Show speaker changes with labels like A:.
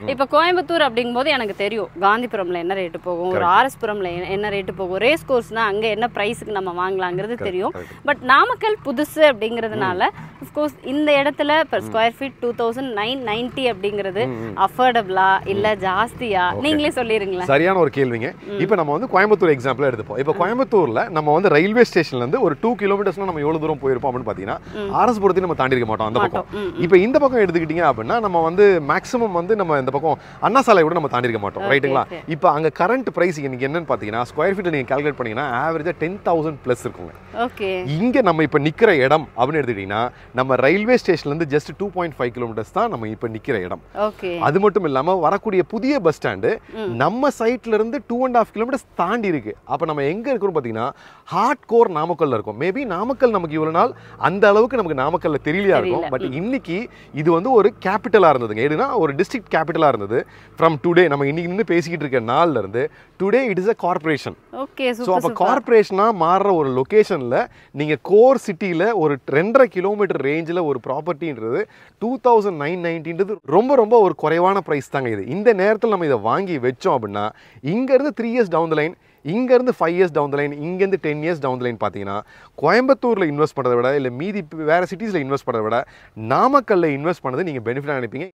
A: இப்போ கோயம்புத்தூர் அப்படிங்கும்போது எனக்கு தெரியும் காந்திபுரம்ல என்ன ரேட்டு போகும் ஒரு ஆர்எஸ்புரம்ல என்ன- என்ன ரேட்டு போகும் ரேஸ் கோர்ஸ்னா அங்க என்ன ப்ரைஸுக்கு நம்ம வாங்கலாங்கிறது தெரியும் பட் நாமக்கல் புதுசு அப்படிங்கிறதுனால கோர்ஸ் இந்த இடத்துல per square feet two thousand nine ninety அப்படிங்கிறது அஃபோர்டபுளா இல்ல ஜாஸ்தியா நீங்களே சொல்லிருங்களேன்
B: சரியான ஒரு கேள்விங்க இப்போ நம்ம வந்து கோயம்புத்தூர் எக்ஸாம்பிள் எடுத்துப்போம் இப்போ கோயம்புத்தூர்ல நம்ம வந்து ரயில்வே ஸ்டேஷன்ல இருந்து ஒரு டூ கிலோமீட்டர்ஸ்னா நம்ம எவ்வளவு தூரம் போயிருப்போம் அப்படின்னு பார்த்தீங்கன்னா ஆர்எஸ்புரத்தையும் நம்ம தாண்டி இருக்க மாட்டோம் அந்த பக்கம்
A: மாட்டோம். ம்,
B: இப்போ இந்த பக்கம் எடுத்துக்கிட்டீங்க அப்படின்னா நம்ம வந்து மேக்ஸிமம் வந்து நம்ம இந்த பக்கம் அண்ணா சாலை கூட நம்ம தாண்டி இருக்க மாட்டோம்
A: Okay,
B: ரைட்டுங்களா
A: okay.
B: இப்போ அங்க கரண்ட் பிரைஸ் இன்னைக்கு என்னன்னு பார்த்தீங்கன்னா ஸ்கொயர் ஃபீட் நீங்க கால்குலேட் பண்ணீங்கன்னா ஆவரேஜா டென் தௌசண்ட் ப்ளஸ் இருக்குங்க
A: ஓகே
B: இங்க நம்ம இப்ப நிக்கிற இடம் அப்படின்னு எடுத்துக்கிட்டீங்கன்னா நம்ம ரயில்வே ஸ்டேஷன்ல இருந்து just two point five kilometres தான் நம்ம இப்ப நிக்கிற இடம்
A: ஓகே
B: அது மட்டும் இல்லாம வரக்கூடிய புதிய பஸ் ஸ்டாண்டு நம்ம சைட்ல இருந்து டூ அண்ட் ஹாஃப் கிலோமீட்டர்ஸ் தாண்டி இருக்கு அப்ப நம்ம எங்க இருக்கிறோம் பாத்தீங்கன்னா ஹார்ட் கோர் நாமக்கல்ல இருக்கும் மேபி நாமக்கல் நமக்கு இவ்வளவு நாள் அந்த அளவுக்கு நமக்கு நாமக்கல்ல தெரியலையா இருக்கும்
A: தெரியல.
B: பட் இன்னைக்கு இது வந்து ஒரு கேபிட்டலா இருந்ததுங்க எதுனா ஒரு டிஸ்ட்ரிக்ட் கேபிட்டலா இருந்தது ஃப்ரம் டுடே நம்ம இன்னைக்கு நின்று பேசிக்கிட்டு இருக்க நாள்ல இருந்து today it is a corporation
A: okay
B: so
A: super
B: அப்போ
A: சூப்பர்
B: கார்பரேஷனாக மாறுற ஒரு லொக்கேஷனில் நீங்கள் கோர் சிட்டியில் ஒரு ரெண்டரை கிலோமீட்டர் ரேஞ்சில் ஒரு ப்ராப்பர்ட்டின்றது டூ தௌசண்ட் நைன் நைன்டின்றது ரொம்ப ரொம்ப ஒரு குறைவான ப்ரைஸ் தாங்க இது இந்த நேரத்தில் நம்ம இதை வாங்கி வச்சோம் அப்படின்னா இங்கேருந்து three years down the line இங்கேருந்து five years down the line இங்கேருந்து ten years down the line பார்த்தீங்கன்னா கோயம்புத்தூரில் இன்வெஸ்ட் பண்ணுறதை விட இல்லை மீதி வேறு சிட்டிஸில் இன்வெஸ்ட் பண்ணுறதை விட நாமக்கல்ல இன்வெஸ்ட் பண்ணது நீங்கள் பெனிஃபிட்டாக நினைப்பீங்க